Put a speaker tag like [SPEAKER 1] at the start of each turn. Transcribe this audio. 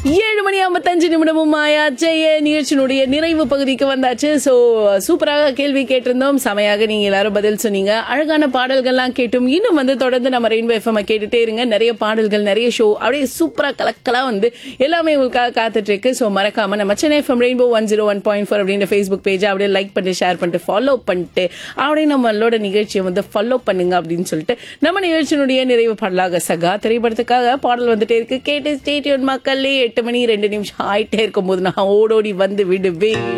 [SPEAKER 1] ஏழு மணி ஐம்பத்தஞ்சு நிமிடமும் ஆயாச்சு ஏ நிகழ்ச்சியினுடைய நிறைவு பகுதிக்கு வந்தாச்சு ஸோ சூப்பராக கேள்வி கேட்டிருந்தோம் செமையாக நீங்க எல்லாரும் பதில் சொன்னீங்க அழகான பாடல்கள்லாம் கேட்டும் இன்னும் வந்து தொடர்ந்து நம்ம ரெயின்போ எஃப்எம் கேட்டுட்டே இருங்க நிறைய பாடல்கள் நிறைய ஷோ அப்படியே சூப்பரா கலக்கலா வந்து எல்லாமே உங்களுக்காக காத்துட்டு இருக்கு ஸோ மறக்காம நம்ம Chennai FM rainbow one zero one point four அப்படின்ற ஃபேஸ்புக் பேஜ் அப்படியே லைக் பண்ணிட்டு ஷேர் பண்ணிட்டு ஃபாலோ பண்ணிட்டு அப்படியே நம்மளோட நிகழ்ச்சியை வந்து ஃபாலோ பண்ணுங்க அப்படின்னு சொல்லிட்டு நம்ம நிகழ்ச்சியினுடைய நிறைவு பாடலாக சகா திரைப்படத்துக்காக பாடல் வந்துட்டே இருக்கு கேட்டு ஸ்டேடியோன் மக்களே எட்டு மணி ரெண்டு நிமிஷம் ஆயிட்டே இருக்கும்போது நான் ஓடோடி வந்து விடுவேன்